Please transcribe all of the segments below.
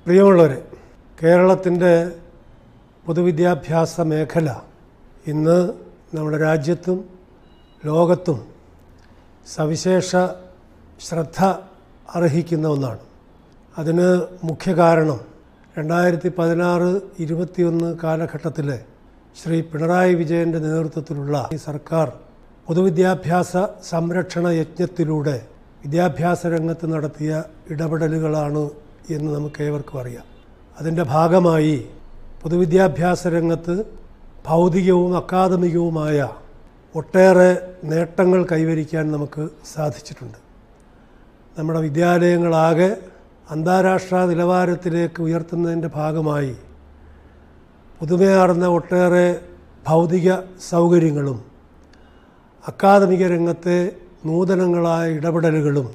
പ്രിയമുള്ളവരെ കേരളത്തിൻ്റെ പൊതുവിദ്യാഭ്യാസ മേഖല ഇന്ന് നമ്മുടെ രാജ്യത്തും ലോകത്തും സവിശേഷ ശ്രദ്ധ അർഹിക്കുന്ന ഒന്നാണ് അതിന് മുഖ്യ കാരണം രണ്ടായിരത്തി പതിനാറ് ഇരുപത്തിയൊന്ന് കാലഘട്ടത്തിലെ ശ്രീ പിണറായി വിജയൻ്റെ നേതൃത്വത്തിലുള്ള ഈ സർക്കാർ പൊതുവിദ്യാഭ്യാസ സംരക്ഷണ യജ്ഞത്തിലൂടെ വിദ്യാഭ്യാസ രംഗത്ത് നടത്തിയ ഇടപെടലുകളാണ് എന്ന് നമുക്ക് ഏവർക്കും അറിയാം അതിൻ്റെ ഭാഗമായി പൊതുവിദ്യാഭ്യാസ രംഗത്ത് ഭൗതികവും അക്കാദമികവുമായ ഒട്ടേറെ നേട്ടങ്ങൾ കൈവരിക്കാൻ നമുക്ക് സാധിച്ചിട്ടുണ്ട് നമ്മുടെ വിദ്യാലയങ്ങളാകെ അന്താരാഷ്ട്ര നിലവാരത്തിലേക്ക് ഉയർത്തുന്നതിൻ്റെ ഭാഗമായി പുതുമയാർന്ന ഒട്ടേറെ ഭൗതിക സൗകര്യങ്ങളും അക്കാദമിക രംഗത്തെ നൂതനങ്ങളായ ഇടപെടലുകളും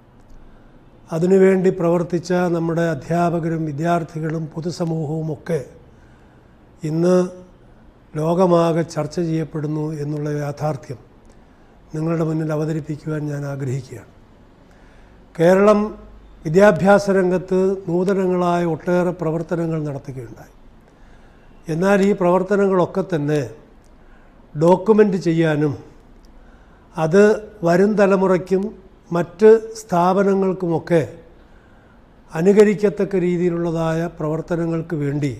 അതിനുവേണ്ടി പ്രവർത്തിച്ച നമ്മുടെ അധ്യാപകരും വിദ്യാർത്ഥികളും പൊതുസമൂഹവുമൊക്കെ ഇന്ന് ലോകമാകെ ചർച്ച ചെയ്യപ്പെടുന്നു എന്നുള്ള യാഥാർത്ഥ്യം നിങ്ങളുടെ മുന്നിൽ അവതരിപ്പിക്കുവാൻ ഞാൻ ആഗ്രഹിക്കുകയാണ് കേരളം വിദ്യാഭ്യാസ രംഗത്ത് നൂതനങ്ങളായ ഒട്ടേറെ പ്രവർത്തനങ്ങൾ നടത്തുകയുണ്ടായി എന്നാൽ ഈ പ്രവർത്തനങ്ങളൊക്കെ തന്നെ ഡോക്യുമെൻ്റ് ചെയ്യാനും അത് വരും തലമുറയ്ക്കും മറ്റ് സ്ഥാപനങ്ങൾക്കുമൊക്കെ അനുകരിക്കത്തക്ക രീതിയിലുള്ളതായ പ്രവർത്തനങ്ങൾക്ക് വേണ്ടി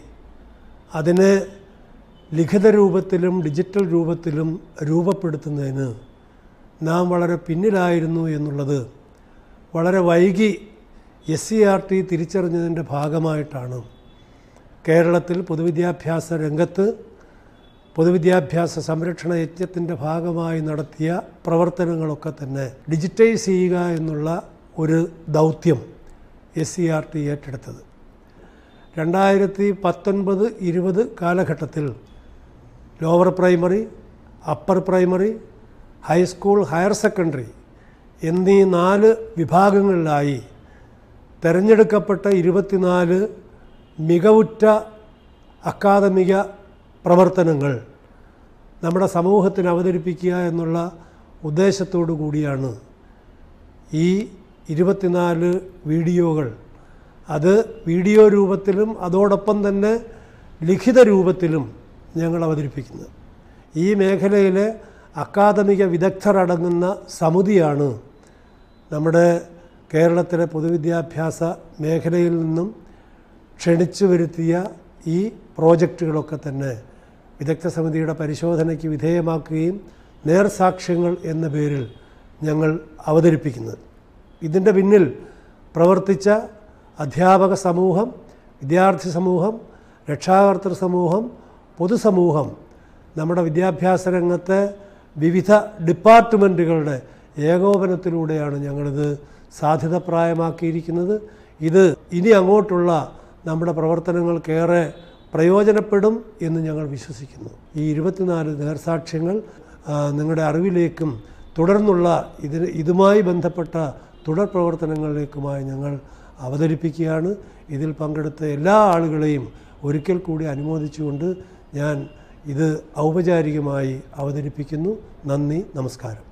അതിനെ ലിഖിത രൂപത്തിലും ഡിജിറ്റൽ രൂപത്തിലും രൂപപ്പെടുത്തുന്നതിന് നാം വളരെ പിന്നിലായിരുന്നു എന്നുള്ളത് വളരെ വൈകി എസ് സി ആർ ടി തിരിച്ചറിഞ്ഞതിൻ്റെ ഭാഗമായിട്ടാണ് കേരളത്തിൽ പൊതുവിദ്യാഭ്യാസ രംഗത്ത് പൊതുവിദ്യാഭ്യാസ സംരക്ഷണ യജ്ഞത്തിൻ്റെ ഭാഗമായി നടത്തിയ പ്രവർത്തനങ്ങളൊക്കെ തന്നെ ഡിജിറ്റൈസ് ചെയ്യുക എന്നുള്ള ഒരു ദൗത്യം എസ് സി ആർ ടി ഏറ്റെടുത്തത് രണ്ടായിരത്തി പത്തൊൻപത് ഇരുപത് കാലഘട്ടത്തിൽ lower primary upper primary high school higher secondary എന്നീ നാല് വിഭാഗങ്ങളിലായി തിരഞ്ഞെടുക്കപ്പെട്ട ഇരുപത്തിനാല് മികവുറ്റ അക്കാദമിക പ്രവർത്തനങ്ങൾ നമ്മുടെ സമൂഹത്തിന് അവതരിപ്പിക്കുക എന്നുള്ള ഉദ്ദേശത്തോടു കൂടിയാണ് ഈ ഇരുപത്തിനാല് വീഡിയോകൾ അത് വീഡിയോ രൂപത്തിലും അതോടൊപ്പം തന്നെ ലിഖിത രൂപത്തിലും ഞങ്ങൾ അവതരിപ്പിക്കുന്നത് ഈ മേഖലയിലെ അക്കാദമിക വിദഗ്ധരടങ്ങുന്ന സമിതിയാണ് നമ്മുടെ കേരളത്തിലെ പൊതുവിദ്യാഭ്യാസ മേഖലയിൽ നിന്നും ക്ഷണിച്ചു വരുത്തിയ ഈ പ്രോജക്റ്റുകളൊക്കെ തന്നെ വിദഗ്ധ സമിതിയുടെ പരിശോധനയ്ക്ക് വിധേയമാക്കുകയും നേർസാക്ഷ്യങ്ങൾ എന്ന പേരിൽ ഞങ്ങൾ അവതരിപ്പിക്കുന്നത് ഇതിൻ്റെ പിന്നിൽ പ്രവർത്തിച്ച അധ്യാപക സമൂഹം വിദ്യാർത്ഥി സമൂഹം രക്ഷാകർതൃ സമൂഹം പൊതുസമൂഹം നമ്മുടെ വിദ്യാഭ്യാസ രംഗത്തെ വിവിധ ഡിപ്പാർട്ട്മെൻറ്റുകളുടെ ഏകോപനത്തിലൂടെയാണ് ഞങ്ങളിത് സാധ്യതപ്രായമാക്കിയിരിക്കുന്നത് ഇത് ഇനി അങ്ങോട്ടുള്ള നമ്മുടെ പ്രവർത്തനങ്ങൾക്കേറെ പ്രയോജനപ്പെടും എന്ന് ഞങ്ങൾ വിശ്വസിക്കുന്നു ഈ ഇരുപത്തിനാല് നേർസാക്ഷ്യങ്ങൾ ആ, നിങ്ങളുടെ അറിവിലേക്കും തുടർന്നുള്ള ഇതിന് ഇതുമായി ബന്ധപ്പെട്ട തുടർ പ്രവർത്തനങ്ങളിലേക്കുമായി ഞങ്ങൾ അവതരിപ്പിക്കുകയാണ് ഇതിൽ പങ്കെടുത്ത എല്ലാ ആളുകളെയും ഒരിക്കൽ കൂടി അനുമോദിച്ചുകൊണ്ട് ഞാൻ ഇത് ഔപചാരികമായി അവതരിപ്പിക്കുന്നു നന്ദി നമസ്കാരം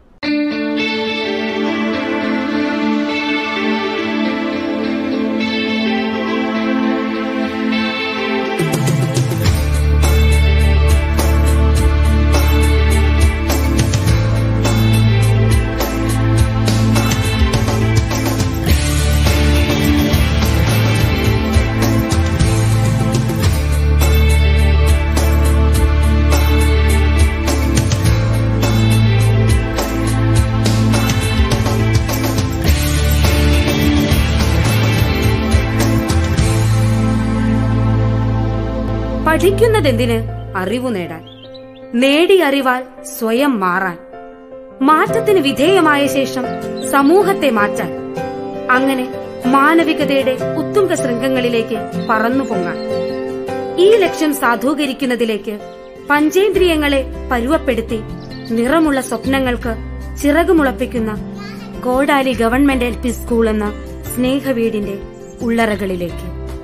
പഠിക്കുന്നതെന്തിന് അറിവു നേടാൻ നേടി അറിവാൽ സ്വയം മാറാൻ മാറ്റത്തിന് വിധേയമായ ശേഷം സമൂഹത്തെ മാറ്റാൻ അങ്ങനെ മാനവികതയുടെ ഉത്തുംഗ ശൃംഗങ്ങളിലേക്ക് പറന്നു പൊങ്ങാൻ ഈ ലക്ഷ്യം സാധൂകരിക്കുന്നതിലേക്ക് പഞ്ചേന്ദ്രിയങ്ങളെ പരുവപ്പെടുത്തി നിറമുള്ള സ്വപ്നങ്ങൾക്ക് ചിറകുമുളപ്പിക്കുന്ന കോടാലി ഗവൺമെന്റ് എൽ പി സ്കൂൾ എന്ന സ്നേഹവീടിന്റെ ഉള്ളറകളിലേക്ക്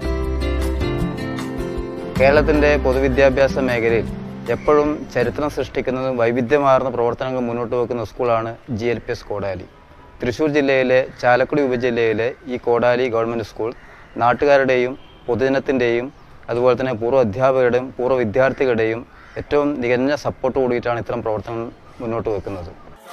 കേരളത്തിൻ്റെ പൊതുവിദ്യാഭ്യാസ മേഖലയിൽ എപ്പോഴും ചരിത്രം സൃഷ്ടിക്കുന്നതും വൈവിധ്യമാർന്ന പ്രവർത്തനങ്ങൾ മുന്നോട്ട് വെക്കുന്ന സ്കൂളാണ് ജി എൽ പി എസ് കോടാലി തൃശ്ശൂർ ജില്ലയിലെ ചാലക്കുടി ഉപജില്ലയിലെ ഈ കോടാലി ഗവൺമെൻറ് സ്കൂൾ നാട്ടുകാരുടെയും പൊതുജനത്തിൻ്റെയും അതുപോലെ തന്നെ പൂർവ്വ അധ്യാപകരുടെയും പൂർവ്വ വിദ്യാർത്ഥികളുടെയും ഏറ്റവും തികഞ്ഞ സപ്പോർട്ട് കൂടിയിട്ടാണ് ഇത്തരം പ്രവർത്തനം മുന്നോട്ട് വെക്കുന്നത്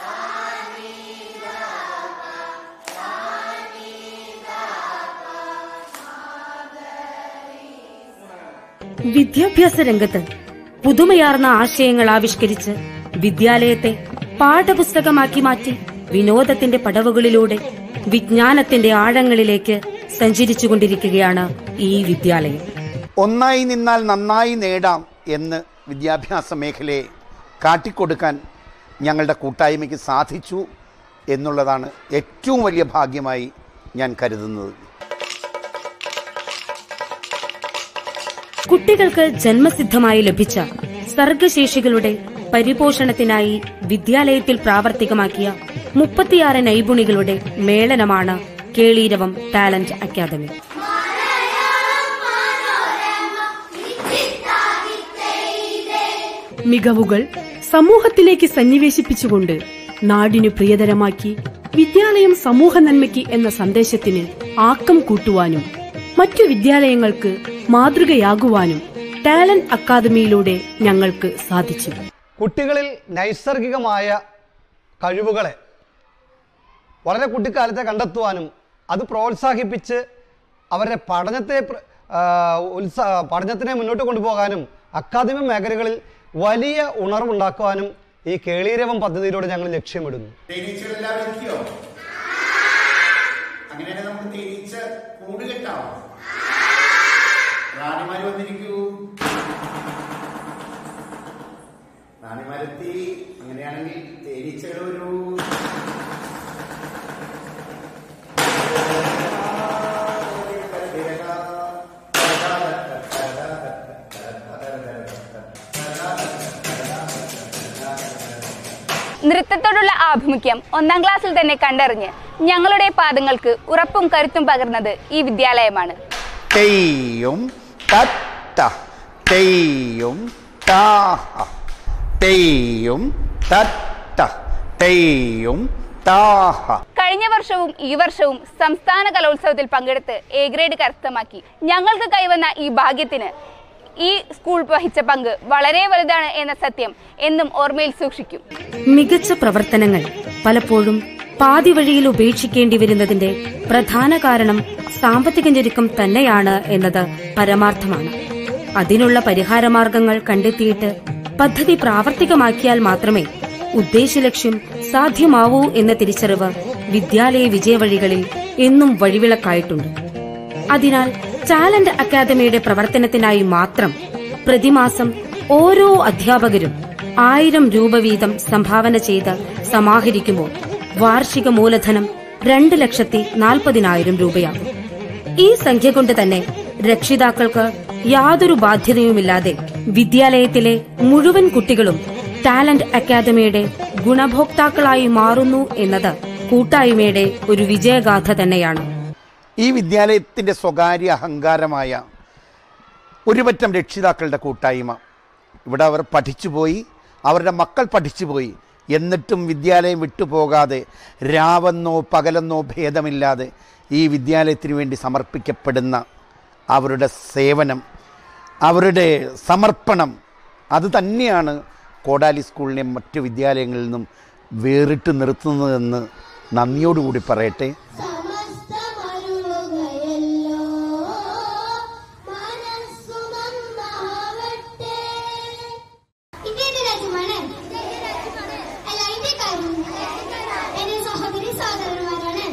വിദ്യാഭ്യാസ രംഗത്ത് പുതുമയാർന്ന ആശയങ്ങൾ ആവിഷ്കരിച്ച് വിദ്യാലയത്തെ പാഠപുസ്തകമാക്കി മാറ്റി വിനോദത്തിന്റെ പടവുകളിലൂടെ വിജ്ഞാനത്തിന്റെ ആഴങ്ങളിലേക്ക് സഞ്ചരിച്ചുകൊണ്ടിരിക്കുകയാണ് ഈ വിദ്യാലയം ഒന്നായി നിന്നാൽ നന്നായി നേടാം എന്ന് വിദ്യാഭ്യാസ മേഖലയെ കാട്ടിക്കൊടുക്കാൻ ഞങ്ങളുടെ കൂട്ടായ്മയ്ക്ക് സാധിച്ചു എന്നുള്ളതാണ് ഏറ്റവും വലിയ ഭാഗ്യമായി ഞാൻ കരുതുന്നത് കുട്ടികൾക്ക് ജന്മസിദ്ധമായി ലഭിച്ച സർഗശേഷികളുടെ പരിപോഷണത്തിനായി വിദ്യാലയത്തിൽ പ്രാവർത്തികമാക്കിയ മുപ്പത്തിയാറ് നൈപുണികളുടെ മേളനമാണ് കേളീരവം ടാലന്റ് അക്കാദമി മികവുകൾ സമൂഹത്തിലേക്ക് സന്നിവേശിപ്പിച്ചുകൊണ്ട് നാടിനു പ്രിയതരമാക്കി വിദ്യാലയം സമൂഹ നന്മയ്ക്ക് എന്ന സന്ദേശത്തിന് ആക്കം കൂട്ടുവാനും മറ്റു വിദ്യാലയങ്ങൾക്ക് മാതൃകയാകുവാനും ടാലന്റ് അക്കാദമിയിലൂടെ ഞങ്ങൾക്ക് സാധിച്ചു കുട്ടികളിൽ നൈസർഗികമായ കഴിവുകളെ വളരെ കുട്ടിക്കാലത്തെ കണ്ടെത്തുവാനും അത് പ്രോത്സാഹിപ്പിച്ച് അവരുടെ പഠനത്തെ പ്ര- ആ, ഉത്സാ പഠനത്തിനെ മുന്നോട്ട് കൊണ്ടുപോകാനും അക്കാദമിക് മേഖലകളിൽ വലിയ ഉണർവുണ്ടാക്കുവാനും ഈ കേളീരവം പദ്ധതിയിലൂടെ ഞങ്ങൾ ലക്ഷ്യമിടുന്നു തേനീച്ചകളെല്ലാവരും എത്തിയോ അങ്ങനെയാണെങ്കിൽ നമുക്ക് തേനീച്ച കൂട് കെട്ടാം റാണിമാര് വന്നിരിക്കൂ റാണിമാരെത്തി അങ്ങനെയാണെങ്കിൽ തേനീച്ചകൾ ഒരു നൃത്തത്തോടുള്ള ആഭിമുഖ്യം ഒന്നാം ക്ലാസ്സിൽ തന്നെ കണ്ടറിഞ്ഞ് ഞങ്ങളുടെ പാദങ്ങൾക്ക് ഉറപ്പും കരുത്തും പകർന്നത് ഈ വിദ്യാലയമാണ് തെയ്യും തത്ത തെയ്യും താഹ തെയ്യും തത്ത തെയ്യും താഹ കഴിഞ്ഞ വർഷവും ഈ വർഷവും സംസ്ഥാന കലോത്സവത്തിൽ പങ്കെടുത്ത് എ ഗ്രേഡ് കരസ്ഥമാക്കി ഞങ്ങൾക്ക് കൈവന്ന ഈ ഭാഗ്യത്തിന് ഈ സ്കൂൾ വഹിച്ച പങ്ക് വളരെ വലുതാണ് എന്ന സത്യം എന്നും ഓർമ്മയിൽ സൂക്ഷിക്കും മികച്ച പ്രവർത്തനങ്ങൾ പലപ്പോഴും പാതി വഴിയിൽ ഉപേക്ഷിക്കേണ്ടി വരുന്നതിന്റെ പ്രധാന കാരണം സാമ്പത്തിക ഞെരുക്കം തന്നെയാണ് എന്നത് പരമാർത്ഥമാണ് അതിനുള്ള പരിഹാരമാർഗങ്ങൾ കണ്ടെത്തിയിട്ട് പദ്ധതി പ്രാവർത്തികമാക്കിയാൽ മാത്രമേ ഉദ്ദേശലക്ഷ്യം സാധ്യമാവൂ എന്ന തിരിച്ചറിവ് വിദ്യാലയ വിജയവഴികളിൽ എന്നും വഴിവിളക്കായിട്ടുണ്ട് അതിനാൽ ടാലന്റ് അക്കാദമിയുടെ പ്രവർത്തനത്തിനായി മാത്രം പ്രതിമാസം ഓരോ അധ്യാപകരും ആയിരം രൂപ വീതം സംഭാവന ചെയ്ത് സമാഹരിക്കുമ്പോൾ വാർഷിക മൂലധനം രണ്ട് ലക്ഷത്തി നാൽപ്പതിനായിരം രൂപയാകും ഈ സംഖ്യ കൊണ്ട് തന്നെ രക്ഷിതാക്കൾക്ക് യാതൊരു ബാധ്യതയുമില്ലാതെ വിദ്യാലയത്തിലെ മുഴുവൻ കുട്ടികളും ടാലന്റ് അക്കാദമിയുടെ ഗുണഭോക്താക്കളായി മാറുന്നു എന്നത് കൂട്ടായ്മയുടെ ഒരു വിജയഗാഥ തന്നെയാണ് ഈ വിദ്യാലയത്തിൻ്റെ സ്വകാര്യ അഹങ്കാരമായ ഒരുപറ്റം രക്ഷിതാക്കളുടെ കൂട്ടായ്മ ഇവിടെ അവർ പഠിച്ചുപോയി അവരുടെ മക്കൾ പഠിച്ചുപോയി എന്നിട്ടും വിദ്യാലയം വിട്ടുപോകാതെ രാവെന്നോ പകലെന്നോ ഭേദമില്ലാതെ ഈ വിദ്യാലയത്തിന് വേണ്ടി സമർപ്പിക്കപ്പെടുന്ന അവരുടെ സേവനം അവരുടെ സമർപ്പണം അത് തന്നെയാണ് കോടാലി സ്കൂളിനെ മറ്റു വിദ്യാലയങ്ങളിൽ നിന്നും വേറിട്ട് നിർത്തുന്നതെന്ന് നന്ദിയോടുകൂടി പറയട്ടെ സമസ്തമരുളുകയല്ലോ മനസ്സു നന്നാവട്ടെ ഇന്ത്യയുടെ രാജ്യമാണ് അല്ല ഇന്ത്യക്കാരും എന്റെ സഹോദരി സഹോദരന്മാരാണ്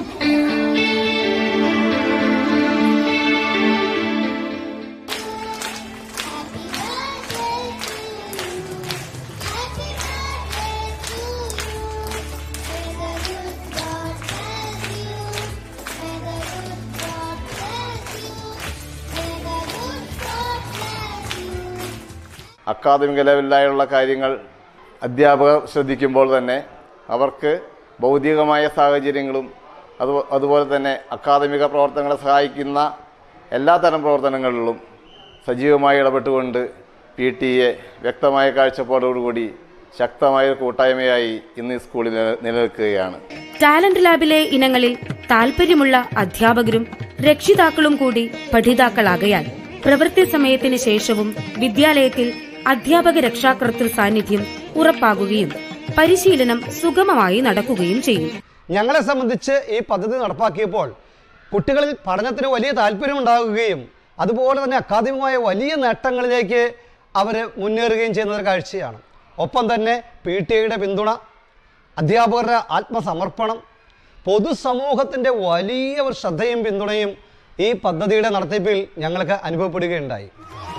Happy birthday to you. Happy birthday to you. May the good God bless you. May the good God bless you. May the good God bless you. അക്കാദമിക ലെവലിലായുള്ള കാര്യങ്ങൾ അധ്യാപകർ ശ്രദ്ധിക്കുമ്പോൾ തന്നെ അവർക്ക് ഭൗതികമായ സാഹചര്യങ്ങളും അത് അതുപോലെ തന്നെ അക്കാദമിക പ്രവർത്തനങ്ങളെ സഹായിക്കുന്ന എല്ലാതരം പ്രവർത്തനങ്ങളിലും സജീവമായി ഇടപെട്ടുകൊണ്ട് പി ടി എ വ്യക്തമായ കാഴ്ചപ്പാടോടുകൂടി ശക്തമായ ഒരു കൂട്ടായ്മയായി ഇന്ന് ഈ സ്കൂളിൽ നില- നിലനിൽക്കുകയാണ് ടാലന്റ് ലാബിലെ ഇനങ്ങളിൽ താൽപര്യമുള്ള അധ്യാപകരും രക്ഷിതാക്കളും കൂടി പഠിതാക്കളാകയാൽ പ്രവൃത്തി സമയത്തിന് ശേഷവും വിദ്യാലയത്തിൽ അധ്യാപക രക്ഷാകർതൃ സാന്നിധ്യം ഉറപ്പാകുകയും പരിശീലനം സുഗമമായി നടക്കുകയും ചെയ്യും ഞങ്ങളെ സംബന്ധിച്ച് ഈ പദ്ധതി നടപ്പാക്കിയപ്പോൾ കുട്ടികളിൽ പഠനത്തിന് വലിയ താല്പര്യമുണ്ടാകുകയും അതുപോലെ തന്നെ അക്കാദമികമായ വലിയ നേട്ടങ്ങളിലേക്ക് അവർ മുന്നേറുകയും ചെയ്യുന്ന ഒരു കാഴ്ചയാണ് ഒപ്പം തന്നെ പി ടി ഐയുടെ പിന്തുണ അധ്യാപകരുടെ ആത്മസമർപ്പണം പൊതുസമൂഹത്തിൻ്റെ വലിയ ഒരു ശ്രദ്ധയും പിന്തുണയും ഈ പദ്ധതിയുടെ നടത്തിപ്പിൽ ഞങ്ങൾക്ക് അനുഭവപ്പെടുകയുണ്ടായി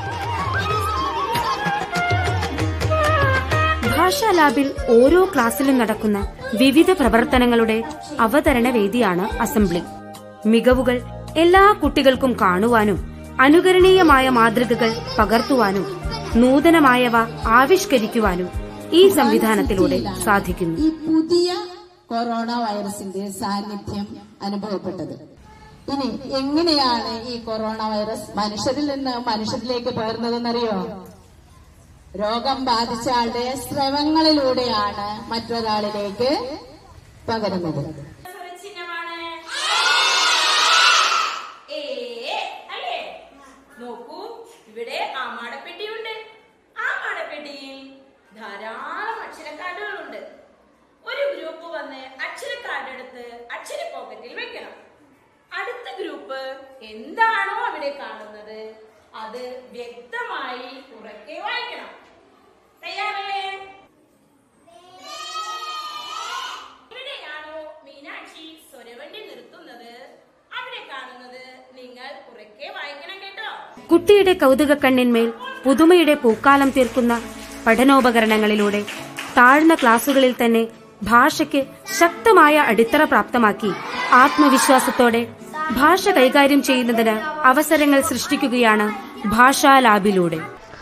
ഭാഷാ ലാബിൽ ഓരോ ക്ലാസ്സിലും നടക്കുന്ന വിവിധ പ്രവർത്തനങ്ങളുടെ അവതരണ വേദിയാണ് അസംബ്ലി മികവുകൾ എല്ലാ കുട്ടികൾക്കും കാണുവാനും അനുകരണീയമായ മാതൃകകൾ പകർത്തുവാനും നൂതനമായവ ആവിഷ്കരിക്കുവാനും ഈ സംവിധാനത്തിലൂടെ സാധിക്കുന്നു ഈ പുതിയ കൊറോണ വൈറസിന്റെ സാന്നിധ്യം അനുഭവപ്പെട്ടത് ഇനി എങ്ങനെയാണ് ഈ കൊറോണ വൈറസ് മനുഷ്യരിൽ നിന്ന് മനുഷ്യരിലേക്ക് പകർന്നതെന്നറിയോ രോഗം ബാധിച്ച ആളുടെ സ്രവങ്ങളിലൂടെയാണ് മറ്റൊരാളിലേക്ക് പകരുന്നത് നോക്കൂ ഇവിടെ ആമാടപ്പെട്ടിയുണ്ട് ആമാടപ്പെട്ടിയിൽ ധാരാളം അക്ഷരക്കാർഡുകളുണ്ട് ഒരു ഗ്രൂപ്പ് വന്ന് അക്ഷരക്കാർഡ് എടുത്ത് അക്ഷര പോക്കറ്റിൽ വെക്കണം അടുത്ത ഗ്രൂപ്പ് എന്താണോ അവിടെ കാണുന്നത് അത് വ്യക്തമായി ഉറക്കെ വായിക്കണം തയ്യാറല്ലേ എവിടെയാണോ മീനാക്ഷി സ്വരവണ്ടി നിർത്തുന്നത് അവിടെ കാണുന്നത് നിങ്ങൾ ഉറക്കെ വായിക്കണം കേട്ടോ കുട്ടിയുടെ കൗതുക കണ്ണിന്മേൽ പുതുമയുടെ പൂക്കാലം തീർക്കുന്ന പഠനോപകരണങ്ങളിലൂടെ താഴ്ന്ന ക്ലാസുകളിൽ തന്നെ ഭാഷയ്ക്ക് ശക്തമായ അടിത്തറ പ്രാപ്തമാക്കി ആത്മവിശ്വാസത്തോടെ ഭാഷ കൈകാര്യം ചെയ്യുന്നതിന് അവസരങ്ങൾ സൃഷ്ടിക്കുകയാണ് ഭാഷാ ലാബിലൂടെ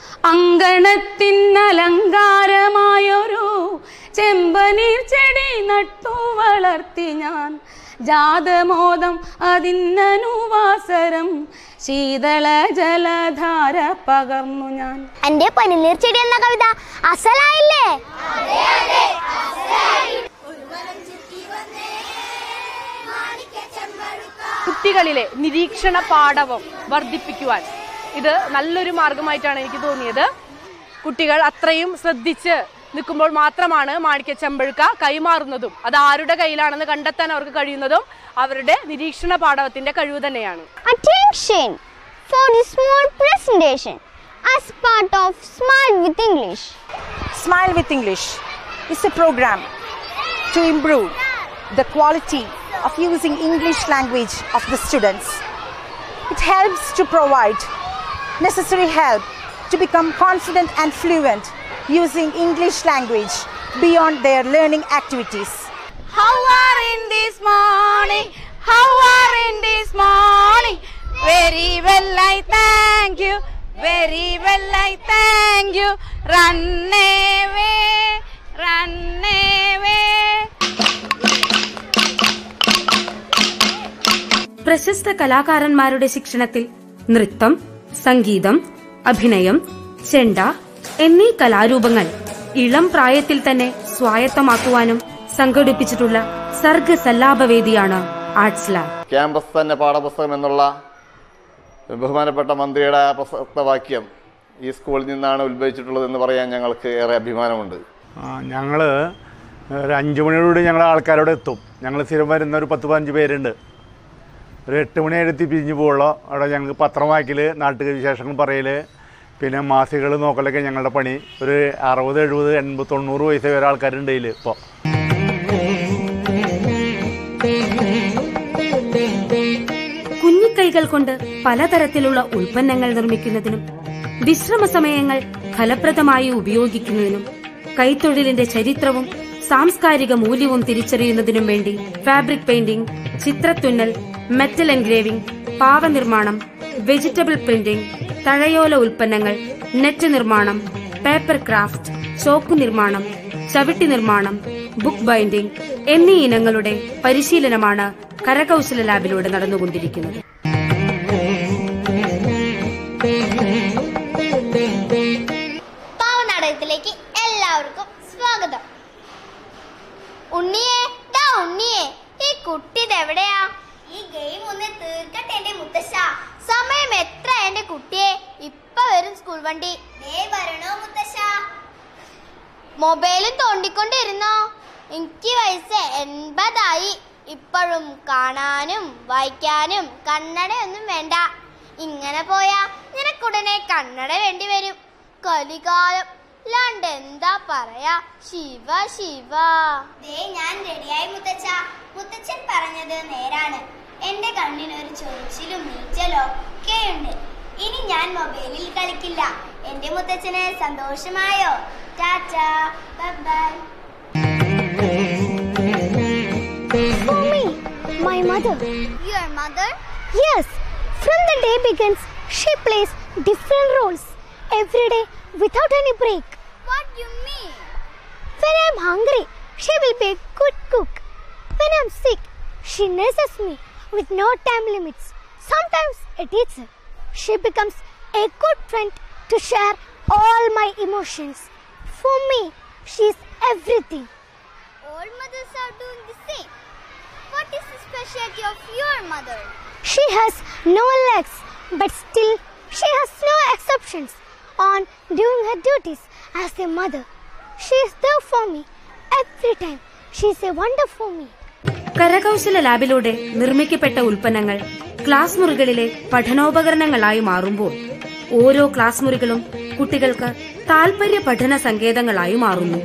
അങ്കണത്തിനലങ്കാരമായൊരു ചെമ്പനീർ ചെടി നട്ടു വളർത്തി ഞാൻ ജാതമോദം അതിനനുവാസരം ശീതള ജലധാര പകർന്നു ഞാൻ എന്റെ പനിനീർ ചെടി എന്ന കവിത അസലായില്ലേ കുട്ടികളിലെ നിരീക്ഷണ പാഠവം വർദ്ധിപ്പിക്കുവാൻ ഇത് നല്ലൊരു മാർഗമായിട്ടാണ് എനിക്ക് തോന്നിയത് കുട്ടികൾ അത്രയും ശ്രദ്ധിച്ച് നിൽക്കുമ്പോൾ മാത്രമാണ് മാണിക്യ ചെമ്പഴുക്ക കൈമാറുന്നതും അത് ആരുടെ കയ്യിലാണെന്ന് കണ്ടെത്താൻ അവർക്ക് കഴിയുന്നതും അവരുടെ നിരീക്ഷണ പാഠവത്തിന്റെ കഴിവ് തന്നെയാണ് Attention for the small presentation as part of Smile with English. Smile with English is a program to improve the quality of using English language of the students. It helps to provide necessary help to become confident and fluent using English language beyond their learning activities. How are in this morning? How are in this morning? Very well, I thank you. Very well, I thank you. Run away, run away. പ്രശസ്ത കലാകാരന്മാരുടെ ശിക്ഷണത്തിൽ നൃത്തം സംഗീതം അഭിനയം ചെണ്ട എന്നീ കലാരൂപങ്ങൾ ഇളം പ്രായത്തിൽ തന്നെ സ്വായത്തമാക്കുവാനും സംഘടിപ്പിച്ചിട്ടുള്ള സർഗസല്ലാപവേദിയാണ് ആർട്സ് ലാബ് ക്യാമ്പസ് തന്നെ പാഠപുസ്തകം എന്നുള്ള ബഹുമാനപ്പെട്ട മന്ത്രിയുടെ ആ പ്രസക്ത വാക്യം ഈ സ്കൂളിൽ നിന്നാണ് ഉത്ഭവിച്ചിട്ടുള്ളത് എന്ന് പറയാൻ ഞങ്ങൾക്ക് ഏറെ അഭിമാനമുണ്ട് ഞങ്ങൾ ഒരു അഞ്ച് മണിയോടുകൂടി ഞങ്ങൾ ആൾക്കാരോട് എത്തും ഞങ്ങൾ സ്ഥിരം വരുന്ന ഒരു പത്ത് പതിനഞ്ച് പേരുണ്ട് ഒരു എട്ട് മണി എഴുത്തി പിരിഞ്ഞു പോകുള്ളൂ അവിടെ ഞങ്ങൾക്ക് പത്രം വായിക്കൽ നാട്ടുക വിശേഷങ്ങൾ പറയൽ പിന്നെ മാസികകൾ നോക്കലൊക്കെ ഞങ്ങളുടെ പണി ഒരു അറുപത് എഴുപത് എൺപത് തൊണ്ണൂറ് വയസ്സ് വരെ ആൾക്കാരുണ്ട് ഇതിൽ ഇപ്പോൾ കുഞ്ഞിക്കൈകൾ കൊണ്ട് പലതരത്തിലുള്ള ഉൽപ്പന്നങ്ങൾ നിർമ്മിക്കുന്നതിനും വിശ്രമ സമയങ്ങൾ ഫലപ്രദമായി ഉപയോഗിക്കുന്നതിനും കൈത്തൊഴിലിന്റെ ചരിത്രവും സാംസ്കാരിക മൂല്യവും തിരിച്ചറിയുന്നതിനും വേണ്ടി ഫാബ്രിക് പെയിന്റിംഗ് ചിത്രത്തുന്നൽ മെറ്റൽ എൻഗ്രേവിംഗ് പാവനിർമ്മാണം വെജിറ്റബിൾ പ്രിന്റിംഗ് തഴയോല ഉൽപ്പന്നങ്ങൾ നെറ്റ് നിർമ്മാണം പേപ്പർ ക്രാഫ്റ്റ് ചോക്ക് നിർമ്മാണം ചവിട്ടി നിർമ്മാണം ബുക്ക് ബൈൻഡിംഗ് എന്നീ ഇനങ്ങളുടെ പരിശീലനമാണ് കരകൗശല ലാബിലൂടെ നടന്നുകൊണ്ടിരിക്കുന്നത് പാവനാടകത്തിലേക്ക് എല്ലാവർക്കും സ്വാഗതം ഉണ്ണിയെ ദാ ഉണ്ണിയെ ഈ കുട്ടി ഇതെവിടെയാ ഈ ഗെയിം ഒന്ന് തീർക്കട്ടെ എന്റെ മുത്തശ്ശ സമയം എത്ര എന്റെ കുട്ടിയെ ഇപ്പൊ വരും സ്കൂൾ വണ്ടി ദേ വരണോ മുത്തശ്ശ മൊബൈലും തോണ്ടിക്കൊണ്ടിരുന്നോ എനിക്ക് വയസ്സ് എൺപതായി ഇപ്പോഴും കാണാനും വായിക്കാനും കണ്ണടയൊന്നും വേണ്ട ഇങ്ങനെ പോയാ നിനക്കുടനെ കണ്ണട വേണ്ടി വരും കലികാലം അല്ലാണ്ട് എന്താ പറയാ ശിവ ശിവ ദേ ഞാൻ റെഡിയായി മുത്തച്ഛ മുത്തച്ഛൻ പറഞ്ഞത് നേരാണ് എന്റെ കണ്ണിനൊരു ചൊറിച്ചിലും നീച്ചലും ഒക്കെയുണ്ട് ഇനി ഞാൻ മൊബൈലിൽ കളിക്കില്ല എന്റെ മുത്തച്ഛന് സന്തോഷമായോ tata bye Mommy, my mother. Your mother? Yes, from the day begins, she plays different roles every day without any break. What do you mean? When I'm hungry, she will be a good cook. When I'm sick, she nurses me with no time limits. Sometimes a teacher. She becomes a good friend to share all my emotions. For me, she is everything. All mothers are doing the same. What is the specialty of your mother? She has no legs, but still she has no exceptions on doing her duties as a mother. She is there for me every time. She is a wonder for me. കരകൗശല ലാബിലൂടെ നിർമ്മിക്കപ്പെട്ട ഉൽപ്പന്നങ്ങൾ class മുറികളിലെ പഠനോപകരണങ്ങളായി മാറുമ്പോൾ ഓരോ class മുറികളും കുട്ടികൾക്ക് താൽപര്യ പഠന സങ്കേതങ്ങളായി മാറുന്നു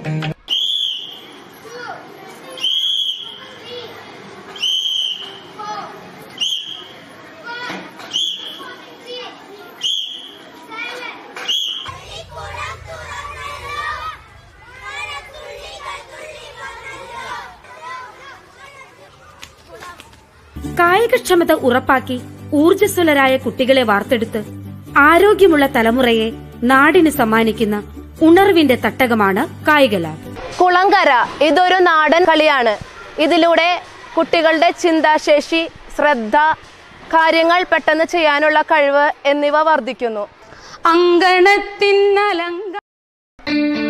കായികക്ഷമത ഉറപ്പാക്കി ഊർജ്ജസ്വലരായ കുട്ടികളെ വാർത്തെടുത്ത് ആരോഗ്യമുള്ള തലമുറയെ നാടിന് സമ്മാനിക്കുന്ന ഉണർവിന്റെ തട്ടകമാണ് കായിക ലാബ് കുളങ്കര ഇതൊരു നാടൻ കളിയാണ് ഇതിലൂടെ കുട്ടികളുടെ ചിന്താശേഷി ശ്രദ്ധ കാര്യങ്ങൾ പെട്ടെന്ന് ചെയ്യാനുള്ള കഴിവ് എന്നിവ വർദ്ധിക്കുന്നു അങ്കണത്തിനലങ്ക